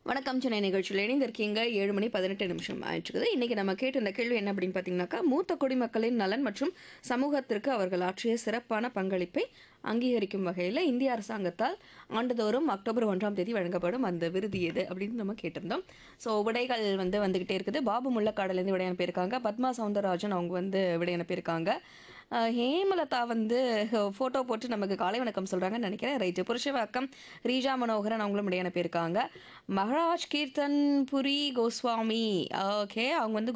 வணக்கம் சென்னை நிகழ்ச்சியில் இணைந்திருக்கீங்க ஏழு மணி பதினெட்டு நிமிஷம் ஆயிடுச்சுக்குது இன்னைக்கு நம்ம கேட்ட இந்த கேள்வி என்ன அப்படின்னு பார்த்தீங்கன்னாக்கா மூத்த குடிமக்களின் நலன் மற்றும் சமூகத்திற்கு அவர்கள் ஆற்றிய சிறப்பான பங்களிப்பை அங்கீகரிக்கும் வகையில் இந்திய அரசாங்கத்தால் ஆண்டுதோறும் அக்டோபர் ஒன்றாம் தேதி வழங்கப்படும் அந்த விருது எது அப்படின்னு நம்ம கேட்டிருந்தோம் ஸோ விடைகள் வந்து வந்துகிட்டே இருக்குது பாபு முள்ளக்காடுலேருந்து விடை அனுப்பியிருக்காங்க பத்மா சவுந்தரராஜன் அவங்க வந்து விடை அனுப்பியிருக்காங்க அஹ் ஹேமலதா வந்து ஃபோட்டோ போட்டு நமக்கு காலை வணக்கம் சொல்கிறாங்கன்னு நினைக்கிறேன் ரைட்டு புருஷவாக்கம் ரீஜா மனோகரன் அவங்களும் விடை அனுப்பியிருக்காங்க மகராஜ் கீர்த்தன் புரி கோஸ்வாமி ஓகே அவங்க வந்து